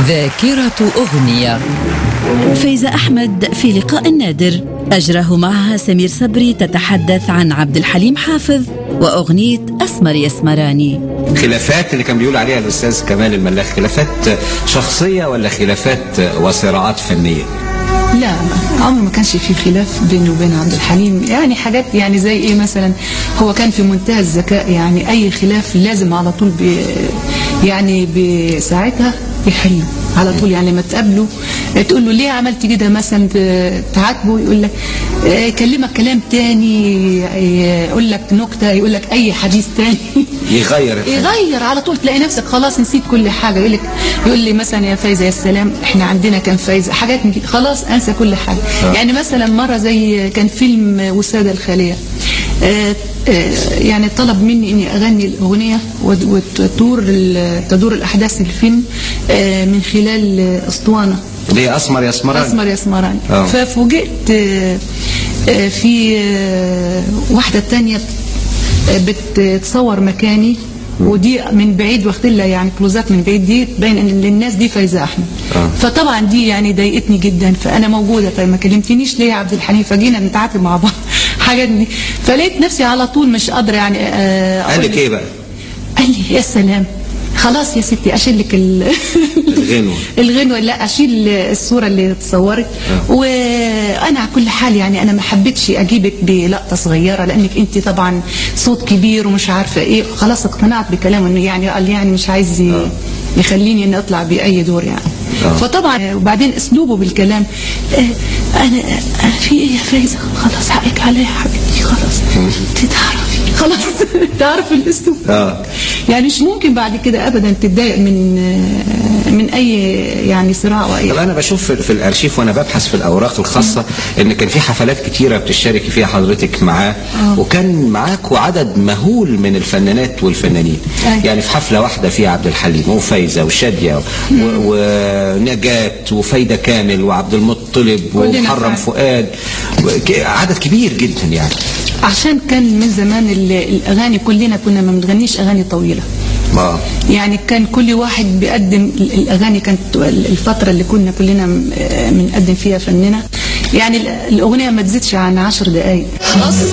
ذاكرة أغنية فايزة أحمد في لقاء نادر أجره معها سمير صبري تتحدث عن عبد الحليم حافظ وأغنية أسمر يسمراني خلافات اللي كان بيقول عليها الأستاذ كمال الملاخ خلافات شخصية ولا خلافات وصراعات فنية؟ لا عمر ما كانش في خلاف بيني وبين عبد الحليم يعني حاجات يعني زي ايه مثلا هو كان في منتهى الذكاء يعني اي خلاف لازم على طول بي يعني بساعتها يحله على طول يعني لما تقابله تقول له ليه عملت كده مثلا تعاتبه يقول لك آه، يكلمك كلام تاني يقول لك نكته يقول لك اي حديث تاني يغير الحاجة. يغير على طول تلاقي نفسك خلاص نسيت كل حاجه يقول لك يقول لي مثلا يا فايزه يا سلام احنا عندنا كان فايزه حاجات من كده خلاص انسى كل حاجه آه. يعني مثلا مره زي كان فيلم وساده الخاليه آه، آه، يعني طلب مني اني اغني الاغنيه وت- وتدور ال- تدور الاحداث الفيلم آه، من خلال آه، اسطوانه ليه أسمر يا اسمران؟ اسمر يا اسمراني آه. ففوجئت آه، آه، في آه، واحده تانية آه، بتصور مكاني ودي من بعيد واخد لها يعني كلوزات من بعيد دي تبين ان للناس دي فايزه احمد آه. فطبعا دي يعني ضايقتني جدا فانا موجوده فما كلمتنيش ليه يا عبد الحليم فجينا نتعاتب مع بعض حاجات دي فلقيت نفسي على طول مش قادره يعني آه، قال أقول لك إيه بقى؟ قال لي يا سلام خلاص يا ستي اشيل لك ال- الغنوة. الغنوه لا اشيل الصوره اللي اتصورت وانا على كل حال يعني انا ما حبيتش اجيبك بلقطه صغيره لانك انت طبعا صوت كبير ومش عارفه ايه خلاص اقتنعت بكلامه انه يعني قال يعني مش عايز ي- يخليني اني اطلع باي دور يعني آه. فطبعا وبعدين اسلوبه بالكلام آه، انا أنا في ايه يا فايزه خلاص حقك عليا يا حبيبتي خلاص انت تعرفي خلاص تعرف الاسلوب آه. يعني مش ممكن بعد كده ابدا تتضايق من من اي يعني صراع واي طب انا بشوف في- في الارشيف وانا ببحث في الاوراق الخاصه ان كان في حفلات كتيره بتشتركي فيها حضرتك معاه وكان معاكوا عدد مهول من الفنانات والفنانين أيوة. يعني في حفله واحده فيها عبد الحليم وفايزه وشاديه و- ونجاة وفايده كامل وعبد المطلب كلنا ومحرم فعلا. فؤاد وك- عدد كبير جدا يعني عشان كان من زمان ال- الاغاني كلنا كنا ما بنغنيش اغاني طويله اه يعني كان كل واحد بيقدم ال- الاغاني كانت الفتره اللي كنا كلنا م- بنقدم فيها فننا يعني ال- الاغنيه ما تزيدش عن عشر دقائق